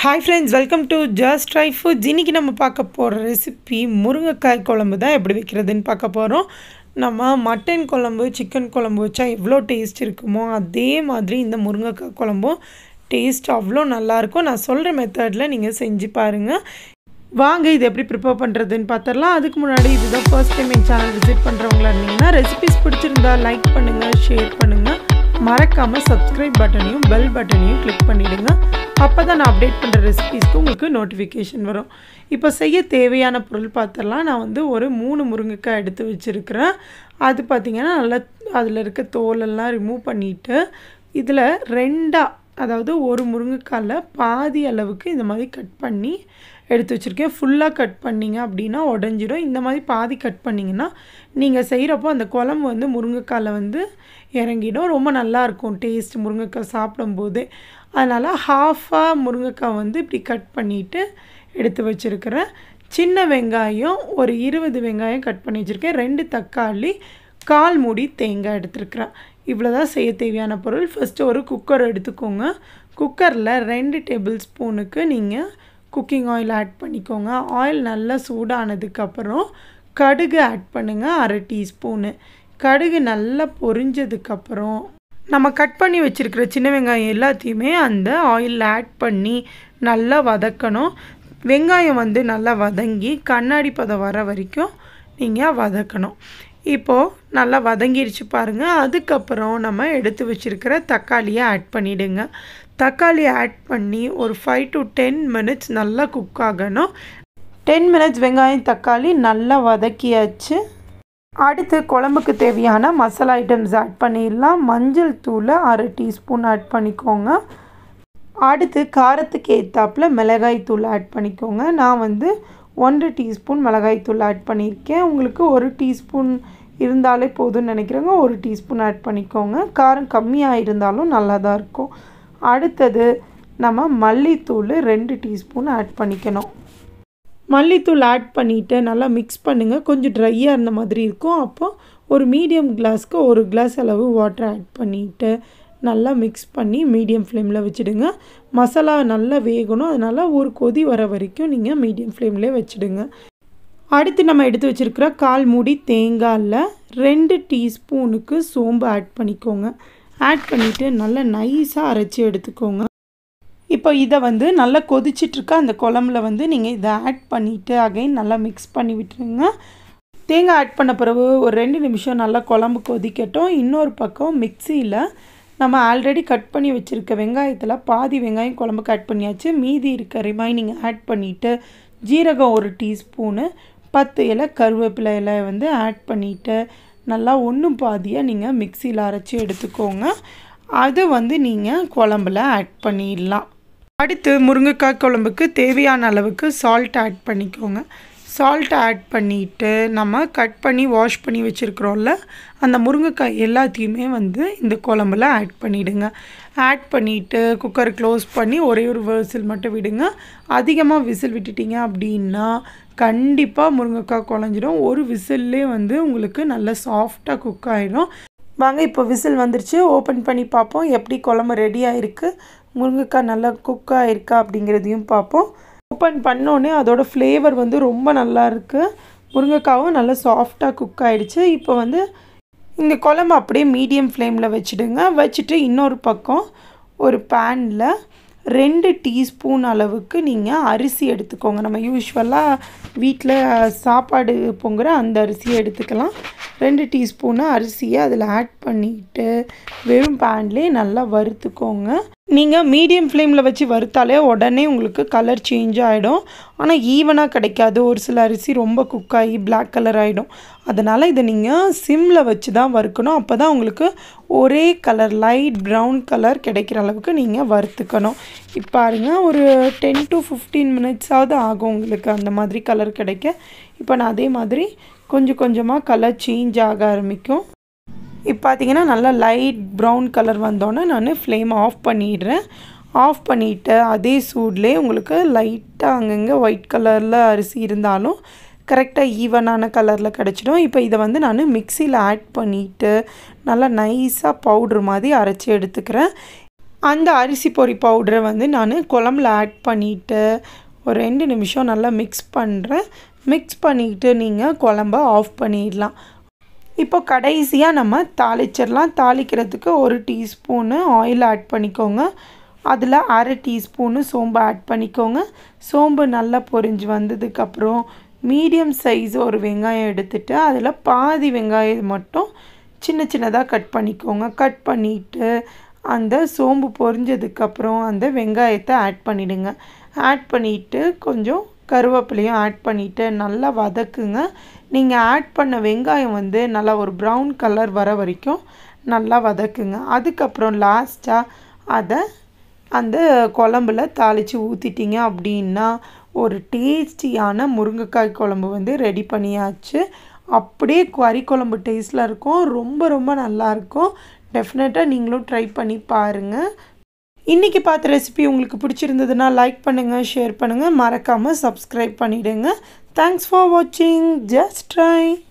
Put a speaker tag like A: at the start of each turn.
A: hi friends welcome to just try foods இன்றைக்கி நம்ம பார்க்க போகிற ரெசிபி முருங்கைக்காய் குழம்பு தான் எப்படி வைக்கிறதுன்னு பார்க்க போகிறோம் நம்ம மட்டன் குழம்பு சிக்கன் குழம்பு வச்சா எவ்வளோ டேஸ்ட் இருக்குமோ அதே மாதிரி இந்த முருங்கைக்காய் குழம்பும் டேஸ்ட் அவ்வளோ நல்லாயிருக்கும் நான் சொல்கிற மெத்தடில் நீங்கள் செஞ்சு பாருங்கள் வாங்க இது எப்படி ப்ரிப்பேர் பண்ணுறதுன்னு பார்த்துடலாம் அதுக்கு முன்னாடி இதுதான் ஃபர்ஸ்ட் டைம் என் சேனல் விசிட் பண்ணுறவங்களா இருந்தீங்கன்னா ரெசிபிஸ் பிடிச்சிருந்தா லைக் பண்ணுங்கள் ஷேர் பண்ணுங்கள் மறக்காமல் சப்ஸ்கிரைப் பட்டனையும் பெல் பட்டனையும் கிளிக் பண்ணிவிடுங்க அப்போ தான் நான் அப்டேட் பண்ணுற ரெசிபீஸ்க்கு உங்களுக்கு நோட்டிஃபிகேஷன் வரும் இப்போ செய்ய தேவையான பொருள் பார்த்துடலாம் நான் வந்து ஒரு மூணு முருங்கைக்காய் எடுத்து வச்சுருக்கிறேன் அது பார்த்திங்கன்னா நல்லா அதில் இருக்க தோலெல்லாம் ரிமூவ் பண்ணிவிட்டு இதில் ரெண்டாக அதாவது ஒரு முருங்கைக்காயில் பாதி அளவுக்கு இந்த மாதிரி கட் பண்ணி எடுத்து வச்சுருக்கேன் ஃபுல்லாக கட் பண்ணிங்க அப்படின்னா உடஞ்சிடும் இந்த மாதிரி பாதி கட் பண்ணிங்கன்னா நீங்கள் செய்கிறப்போ அந்த குழம்பு வந்து முருங்கைக்காயில் வந்து இறங்கிடும் ரொம்ப நல்லாயிருக்கும் டேஸ்ட் முருங்கைக்காய் சாப்பிடும்போது அதனால் ஹாஃபாக முருங்கைக்காய் வந்து இப்படி கட் பண்ணிவிட்டு எடுத்து வச்சுருக்கிறேன் சின்ன வெங்காயம் ஒரு இருபது வெங்காயம் கட் பண்ணி வச்சுருக்கேன் ரெண்டு தக்காளி கால் மூடி தேங்காய் எடுத்துருக்குறேன் இவ்வளோ தான் செய்ய தேவையான பொருள் ஃபஸ்ட்டு ஒரு குக்கர் எடுத்துக்கோங்க குக்கரில் ரெண்டு டேபிள் ஸ்பூனுக்கு நீங்கள் குக்கிங் ஆயில் ஆட் பண்ணிக்கோங்க ஆயில் நல்லா சூடானதுக்கப்புறம் கடுகு ஆட் பண்ணுங்கள் அரை டீஸ்பூனு கடுகு நல்லா பொரிஞ்சதுக்கப்புறம் நம்ம கட் பண்ணி வச்சுருக்கிற சின்ன வெங்காயம் எல்லாத்தையுமே அந்த ஆயிலில் ஆட் பண்ணி நல்லா வதக்கணும் வெங்காயம் வந்து நல்லா வதங்கி கண்ணாடி பதம் வர வரைக்கும் நீங்கள் வதக்கணும் இப்போது நல்லா வதங்கிடுச்சு பாருங்கள் அதுக்கப்புறம் நம்ம எடுத்து வச்சுருக்கிற தக்காளியை ஆட் பண்ணிவிடுங்க தக்காளி ஆட் பண்ணி ஒரு ஃபைவ் டு டென் மினிட்ஸ் நல்லா குக் ஆகணும் டென் மினிட்ஸ் வெங்காயம் தக்காளி நல்லா வதக்கியாச்சு அடுத்து குழம்புக்கு தேவையான மசாலா ஐட்டம்ஸ் ஆட் பண்ணிடலாம் மஞ்சள் தூளை அரை டீஸ்பூன் ஆட் பண்ணிக்கோங்க அடுத்து காரத்துக்கு ஏற்றாப்பில் மிளகாய் தூள் ஆட் பண்ணிக்கோங்க நான் வந்து ஒன்றரை டீஸ்பூன் மிளகாய் தூள் ஆட் பண்ணியிருக்கேன் உங்களுக்கு ஒரு டீஸ்பூன் இருந்தாலே போதும்னு நினைக்கிறேங்க ஒரு டீஸ்பூன் ஆட் பண்ணிக்கோங்க காரம் கம்மியாக இருந்தாலும் நல்லா தான் இருக்கும் அடுத்தது நம்ம மல்லித்தூள் ரெண்டு டீஸ்பூன் ஆட் பண்ணிக்கணும் மல்லித்தூள் ஆட் பண்ணிவிட்டு நல்லா மிக்ஸ் பண்ணுங்கள் கொஞ்சம் ட்ரையாக இருந்த மாதிரி இருக்கும் அப்போது ஒரு மீடியம் கிளாஸ்க்கு ஒரு கிளாஸ் அளவு வாட்டர் ஆட் பண்ணிவிட்டு நல்லா மிக்ஸ் பண்ணி மீடியம் ஃப்ளேமில் வச்சுடுங்க மசாலா நல்லா வேகணும் அதனால் ஒரு கொதி வர வரைக்கும் நீங்கள் மீடியம் ஃப்ளேம்லேயே வச்சுடுங்க அடுத்து நம்ம எடுத்து வச்சுருக்கிற கால் மூடி தேங்காயில் ரெண்டு டீஸ்பூனுக்கு சோம்பு ஆட் பண்ணிக்கோங்க ஆட் பண்ணிவிட்டு நல்லா நைஸாக அரைச்சி எடுத்துக்கோங்க இப்போ இதை வந்து நல்லா கொதிச்சிட்ருக்க அந்த குழம்புல வந்து நீங்கள் இதை ஆட் பண்ணிவிட்டு அகைன் நல்லா மிக்ஸ் பண்ணி விட்டுருங்க தேங்காய் ஆட் பண்ண பிறகு ஒரு ரெண்டு நிமிஷம் நல்லா குழம்பு கொதிக்கட்டும் இன்னொரு பக்கம் மிக்சியில் நம்ம ஆல்ரெடி கட் பண்ணி வச்சுருக்க வெங்காயத்தில் பாதி வெங்காயம் குழம்புக்கு ஆட் பண்ணியாச்சு மீதி இருக்க ரிமைனிங் ஆட் பண்ணிவிட்டு ஜீரகம் ஒரு டீஸ்பூனு பத்து இலை கருவேப்பிலை இலை வந்து ஆட் பண்ணிவிட்டு நல்லா ஒன்றும் பாதியாக நீங்கள் மிக்சியில் அரைச்சி எடுத்துக்கோங்க அது வந்து நீங்கள் குழம்புல ஆட் பண்ணிடலாம் அடுத்து முருங்கைக்காய் குழம்புக்கு தேவையான அளவுக்கு சால்ட் ஆட் பண்ணிக்கோங்க சால்ட் ஆட் பண்ணிவிட்டு நம்ம கட் பண்ணி வாஷ் பண்ணி வச்சுருக்குறோம்ல அந்த முருங்கைக்காய் எல்லாத்தையுமே வந்து இந்த குழம்புல ஆட் பண்ணிவிடுங்க ஆட் பண்ணிவிட்டு குக்கர் க்ளோஸ் பண்ணி ஒரே ஒரு விசில் மட்டும் விடுங்க அதிகமாக விசில் விட்டுட்டிங்க அப்படின்னா கண்டிப்பாக முருங்கைக்காய் குழஞ்சிடும் ஒரு விசில்லே வந்து உங்களுக்கு நல்லா சாஃப்டாக குக் ஆகிடும் வாங்க இப்போ விசில் வந்துருச்சு ஓப்பன் பண்ணி பார்ப்போம் எப்படி குழம்பு ரெடி ஆகிருக்கு முருங்கைக்காய் நல்லா குக் ஆகிருக்கா அப்படிங்கிறதையும் பார்ப்போம் ஓப்பன் பண்ணோன்னே அதோடய ஃப்ளேவர் வந்து ரொம்ப நல்லா இருக்குது முருங்கைக்காவும் நல்லா சாஃப்டாக குக் ஆகிடுச்சு இப்போ வந்து இந்த குழம்பு அப்படியே மீடியம் ஃப்ளேமில் வச்சுடுங்க வச்சுட்டு இன்னொரு பக்கம் ஒரு பேனில் ரெண்டு டீஸ்பூன் அளவுக்கு நீங்கள் அரிசி எடுத்துக்கோங்க நம்ம யூஸ்வலாக வீட்டில் சாப்பாடு பொங்குற அந்த அரிசியை எடுத்துக்கலாம் ரெண்டு டீஸ்பூனு அரிசியை அதில் ஆட் பண்ணிவிட்டு வெறும் பேன்லேயே நல்லா வறுத்துக்கோங்க நீங்கள் மீடியம் ஃப்ளேமில் வச்சு வறுத்தாலே உடனே உங்களுக்கு கலர் சேஞ்ச் ஆகிடும் ஆனால் ஈவனாக கிடைக்காது ஒரு சில அரிசி ரொம்ப குக் ஆகி பிளாக் கலர் ஆகிடும் அதனால் இதை நீங்கள் சிம்மில் வச்சு தான் வறுக்கணும் அப்போ தான் உங்களுக்கு ஒரே கலர் லைட் ப்ரௌன் கலர் கிடைக்கிற அளவுக்கு நீங்கள் வறுத்துக்கணும் இப்போ பாருங்க ஒரு டென் டு ஃபிஃப்டீன் மினிட்ஸாவது ஆகும் உங்களுக்கு அந்த மாதிரி கலர் கிடைக்க இப்போ நான் அதே மாதிரி கொஞ்சம் கொஞ்சமாக கலர் சேஞ்ச் ஆக ஆரம்பிக்கும் இப்போ பார்த்தீங்கன்னா நல்லா லைட் ப்ரௌன் கலர் வந்தோன்னே நான் ஃப்ளேம் ஆஃப் பண்ணிடுறேன் ஆஃப் பண்ணிவிட்டு அதே சூட்லேயே உங்களுக்கு லைட்டாக அங்கங்கே ஒயிட் கலரில் அரிசி இருந்தாலும் கரெக்டாக ஈவனான கலரில் கிடச்சிடும் இப்போ இதை வந்து நான் மிக்சியில் ஆட் பண்ணிவிட்டு நல்லா நைஸாக பவுட்ரு மாதிரி அரைச்சி எடுத்துக்கிறேன் அந்த அரிசி பொரி பவுடரை வந்து நான் குழம்புல ஆட் பண்ணிவிட்டு ஒரு ரெண்டு நிமிஷம் நல்லா மிக்ஸ் பண்ணுறேன் மிக்ஸ் பண்ணிக்கிட்டு நீங்கள் குழம்ப ஆஃப் பண்ணிடலாம் இப்போ கடைசியாக நம்ம தாளிச்சிடலாம் தாளிக்கிறதுக்கு ஒரு டீஸ்பூனு ஆயில் ஆட் பண்ணிக்கோங்க அதில் அரை டீஸ்பூனு சோம்பு ஆட் பண்ணிக்கோங்க சோம்பு நல்லா பொரிஞ்சு வந்ததுக்கப்புறம் மீடியம் சைஸ் ஒரு வெங்காயம் எடுத்துகிட்டு அதில் பாதி வெங்காயம் மட்டும் சின்ன சின்னதாக கட் பண்ணிக்கோங்க கட் பண்ணிவிட்டு அந்த சோம்பு பொரிஞ்சதுக்கப்புறம் அந்த வெங்காயத்தை ஆட் பண்ணிவிடுங்க ஆட் பண்ணிவிட்டு கொஞ்சம் கருவேப்பிலையும் ஆட் பண்ணிவிட்டு நல்லா வதக்குங்க நீங்கள் ஆட் பண்ண வெங்காயம் வந்து நல்லா ஒரு ப்ரௌன் கலர் வர வரைக்கும் நல்லா வதக்குங்க அதுக்கப்புறம் லாஸ்ட்டாக அதை அந்த குழம்புல தாளித்து ஊற்றிட்டீங்க அப்படின்னா ஒரு டேஸ்டியான முருங்கைக்காய் குழம்பு வந்து ரெடி பண்ணியாச்சு அப்படியே கறி குழம்பு டேஸ்ட்டில் இருக்கும் ரொம்ப ரொம்ப நல்லாயிருக்கும் டெஃபினட்டாக நீங்களும் ட்ரை பண்ணி பாருங்கள் இன்றைக்கி பார்த்த ரெசிபி உங்களுக்கு பிடிச்சிருந்ததுன்னா லைக் பண்ணுங்கள் ஷேர் பண்ணுங்கள் மறக்காமல் சப்ஸ்கிரைப் பண்ணிவிடுங்க தேங்க்ஸ் ஃபார் வாட்சிங் ஜஸ்ட் ட்ரை